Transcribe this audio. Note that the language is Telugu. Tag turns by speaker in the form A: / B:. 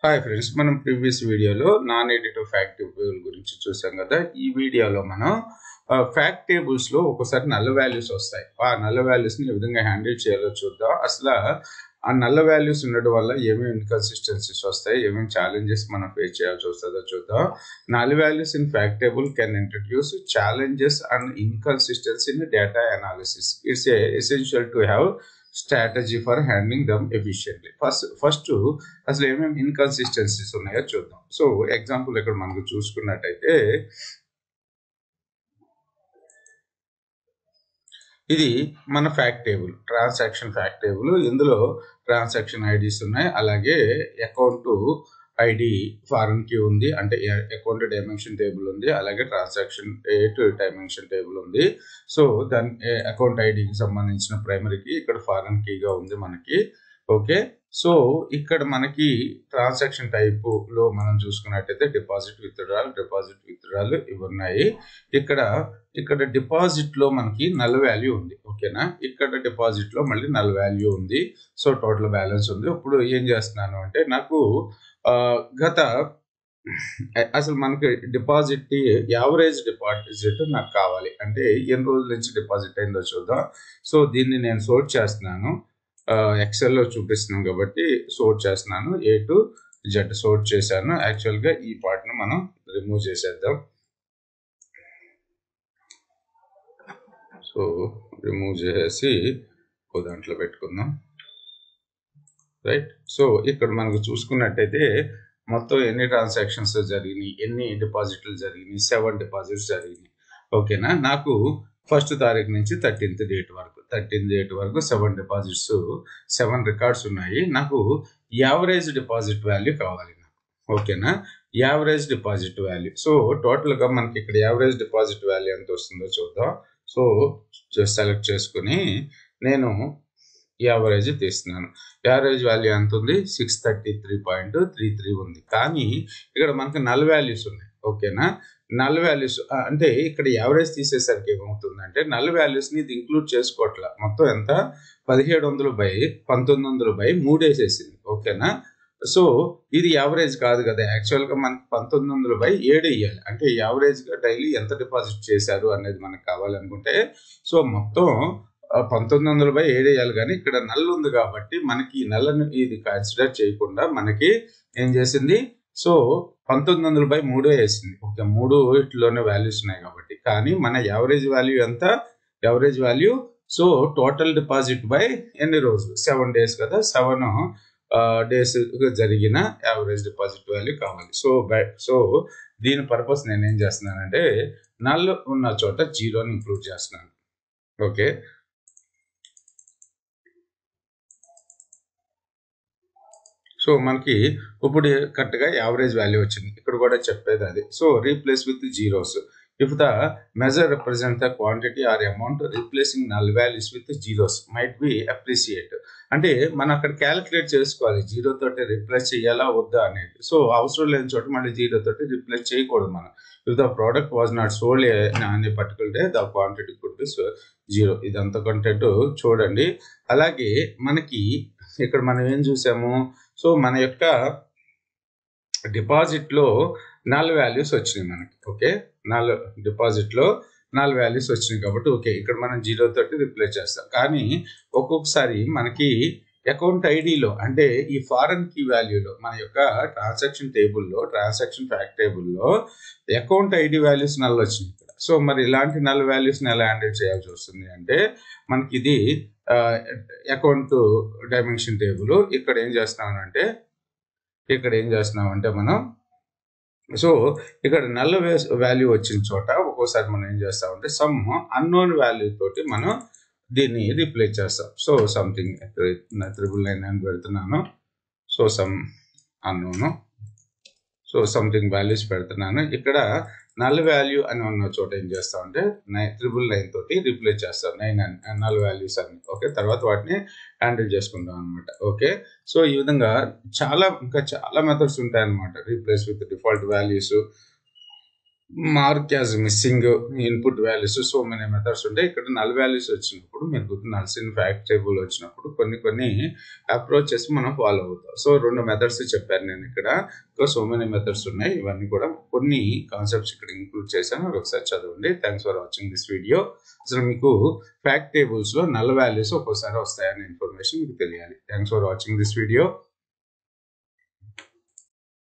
A: హాయ్ ఫ్రెండ్స్ మనం ప్రీవియస్ వీడియోలో నాన్ ఎడిటివ్ ఫ్యాక్ట్ టేబుల్ గురించి చూసాం కదా ఈ వీడియోలో మనం ఫ్యాక్ట్ టేబుల్స్ లో ఒకసారి నల్ల వాల్యూస్ వస్తాయి ఆ నల్ల వాల్యూస్ ని ఏ విధంగా హ్యాండిల్ చేయాలో చూద్దాం అసలు ఆ నల్ల వాల్యూస్ ఉండడం వల్ల ఏమేమి ఇన్కన్సిస్టెన్సీస్ వస్తాయి ఏమేమి ఛాలెంజెస్ మనం ఫేస్ చేయాల్సి వస్తుందో చూద్దాం null values in fact table can introduce challenges and inconsistency in data analysis it's essential to have strategy for handling them efficiently first first అసలు ఏమేమి ఇన్కన్సిస్టెన్సీస్ ఉన్నాయో చూద్దాం సో ఎగ్జాంపుల్ ఇక్కడ మనకు చూసుకున్నట్టయితే ఇది మన fact table transaction fact table ఇందులో ట్రాన్సాక్షన్ ఐడీస్ ఉన్నాయి అలాగే అకౌంట్ ఐడి ఫారెన్ కి ఉంది అంటే అకౌంట్ డైమెన్షన్ టేబుల్ ఉంది అలాగే ట్రాన్సాక్షన్ ఎయిట్ డైమెన్షన్ టేబుల్ ఉంది సో దాని అకౌంట్ ఐడికి సంబంధించిన ప్రైమరీకి ఇక్కడ ఫారెన్ కీగా ఉంది మనకి ఓకే సో ఇక్కడ మనకి ట్రాన్సాక్షన్ టైప్ లో మనం చూసుకున్నట్టయితే డిపాజిట్ విత్డ్రాల్ డిపాజిట్ విత్డ్రాల్ ఇవి ఉన్నాయి ఇక్కడ ఇక్కడ డిపాజిట్ లో మనకి నల్ వాల్యూ ఉంది ఓకేనా ఇక్కడ డిపాజిట్ లో మళ్ళీ నల్ వాల్యూ ఉంది సో టోటల్ బ్యాలెన్స్ ఉంది ఇప్పుడు ఏం చేస్తున్నాను అంటే నాకు గత అసలు మనకి డిపాజిట్ యావరేజ్ డిపాజిట్ నాకు కావాలి అంటే ఎన్ని రోజుల నుంచి డిపాజిట్ అయిందో చూద్దాం సో దీన్ని నేను సోర్ట్ చేస్తున్నాను ఎక్సెల్లో చూపిస్తున్నాను కాబట్టి సోర్ట్ చేస్తున్నాను ఏ టు జెడ్ సోర్ట్ చేశాను యాక్చువల్గా ఈ పార్ట్ను మనం రిమూవ్ చేసేద్దాం సో రిమూవ్ చేసేసి ఓ దాంట్లో పెట్టుకుందాం రైట్ సో ఇక్కడ మనకు చూసుకున్నట్టయితే మొత్తం ఎన్ని ట్రాన్సాక్షన్స్ జరిగినాయి ఎన్ని డిపాజిట్లు జరిగినాయి సెవెన్ డిపాజిట్స్ జరిగినాయి ఓకేనా నాకు ఫస్ట్ తారీఖు నుంచి థర్టీన్త్ డేట్ వరకు థర్టీన్త్ డేట్ వరకు సెవెన్ డిపాజిట్స్ సెవెన్ రికార్డ్స్ ఉన్నాయి నాకు యావరేజ్ డిపాజిట్ వాల్యూ కావాలి నాకు ఓకేనా యావరేజ్ డిపాజిట్ వాల్యూ సో టోటల్గా మనకి ఇక్కడ యావరేజ్ డిపాజిట్ వాల్యూ ఎంత వస్తుందో చూద్దాం సో సెలెక్ట్ చేసుకుని నేను యావరేజ్ తీస్తున్నాను యావరేజ్ వాల్యూ ఎంత ఉంది six thirty three point three three ఉంది కానీ ఇక్కడ మనకు నల్ వాల్యూస్ ఉన్నాయి ఓకేనా నల్ వాల్యూస్ అంటే ఇక్కడ యావరేజ్ తీసేసరికి ఏమవుతుందంటే నల్ వాల్యూస్ని ఇది ఇంక్లూడ్ చేసుకోవట్ల మొత్తం ఎంత పదిహేడు వందలు బై పంతొమ్మిది వందలు బై మూడు వేసేసింది ఓకేనా సో ఇది యావరేజ్ కాదు కదా యాక్చువల్గా మనకి పంతొమ్మిది వందలు బై ఏడు వేయాలి అంటే యావరేజ్గా డైలీ ఎంత డిపాజిట్ చేశారు అనేది మనకు కావాలనుకుంటే సో మొత్తం పంతొమ్మిది వందల బై ఏడు వేయాలి కానీ ఇక్కడ నల్ ఉంది కాబట్టి మనకి ఈ నల్లని ఇది కన్సిడర్ చేయకుండా మనకి ఏం చేసింది సో పంతొమ్మిది వందల బై మూడు వేసింది ఓకే మూడు ఇట్లోనే వాల్యూస్ ఉన్నాయి కాబట్టి కానీ మన యావరేజ్ వాల్యూ ఎంత average value so total deposit by ఎన్ని రోజులు సెవెన్ డేస్ కదా సెవెన్ డేస్ జరిగిన యావరేజ్ డిపాజిట్ వాల్యూ కావాలి సో బై సో దీని పర్పస్ నేను ఏం చేస్తున్నానంటే నల్ ఉన్న చోట జీరోని ఇంక్లూడ్ చేస్తున్నాను ఓకే సో మనకి ఇప్పుడు కరెక్ట్గా యావరేజ్ వాల్యూ వచ్చింది ఇక్కడ కూడా చెప్పేది అది so replace with zeros if the measure represent the quantity or amount replacing null values with zeros might be appreciate అంటే మనం అక్కడ క్యాలిక్యులేట్ చేసుకోవాలి జీరో తోటి రిప్లేస్ చేయాలా వద్దా అనేది సో అవసరం లేని చోట మళ్ళీ జీరో తోటి రిప్లేస్ చేయకూడదు మనం if the product was not sold అనే particular day the quantity could be zero ఇదంతా కంటెంట్ చూడండి అలాగే మనకి ఇక్కడ మనం ఏం చూసాము సో మన యొక్క డిపాజిట్లో నాలుగు వాల్యూస్ వచ్చినాయి మనకి ఓకే నాలుగు డిపాజిట్లో నాలుగు వాల్యూస్ వచ్చినాయి కాబట్టి ఓకే ఇక్కడ మనం జీరో తోటి రిప్లేస్ చేస్తాం కానీ ఒక్కొక్కసారి మనకి అకౌంట్ ఐడిలో అంటే ఈ ఫారెన్ కీ వాల్యూలో మన యొక్క ట్రాన్సాక్షన్ టేబుల్లో ట్రాన్సాక్షన్ ఫ్యాక్ట్ టేబుల్లో అకౌంట్ ఐడి వాల్యూస్ నల్ వచ్చినాయి ఇక్కడ సో మరి ఇలాంటి నల్ వాల్యూస్ని ఎలా హ్యాండిల్ చేయాల్సి వస్తుంది అంటే మనకి ఇది అకౌంట్ డైమెన్షన్ టేబుల్ ఇక్కడ ఏం చేస్తున్నామంటే ఇక్కడ ఏం చేస్తున్నామంటే మనం సో ఇక్కడ నల్ల వాల్యూ వచ్చిన చోట ఒక్కోసారి మనం ఏం చేస్తామంటే సమ్ అన్నోన్ వాల్యూ తోటి మనం దీన్ని రీప్లేస్ చేస్తాం సో సంథింగ్ త్రిబుల్ నైన్ అని పెడుతున్నాను so some unknown so something values పెడుతున్నాను ఇక్కడ నల్ వాల్యూ అని ఉన్న చోట ఏం చేస్తామంటే నైన్ త్రిబుల్ నైన్ తోటి రీప్లేస్ చేస్తాం నైన్ నల్ వాల్యూస్ అన్ని ఓకే తర్వాత వాటిని హ్యాండిల్ చేసుకుంటాం అనమాట ఓకే సో ఈ విధంగా చాలా ఇంకా చాలా మెథడ్స్ ఉంటాయి అనమాట replace with default values mark as missing input values so many methods ఉంటాయి ఇక్కడ నల్ వాల్యూస్ వచ్చినప్పుడు మీకు నల్స్ ఇన్ ఫ్యాక్ట్ టేబుల్ వచ్చినప్పుడు కొన్ని కొన్ని అప్రోచెస్ మనం ఫాలో అవుతాం సో రెండు మెథడ్స్ చెప్పాను నేను ఇక్కడ ఇంకా సో మెనీ మెథడ్స్ ఉన్నాయి ఇవన్నీ కూడా కొన్ని కాన్సెప్ట్స్ ఇక్కడ ఇంక్లూడ్ చేశాను అది ఒకసారి చదవండి thanks for watching this video అసలు మీకు ఫ్యాక్ట్ టేబుల్స్ లో నల్ వాల్యూస్ ఒక్కోసారి వస్తాయనే ఇన్ఫర్మేషన్ మీకు తెలియాలి thanks for watching this video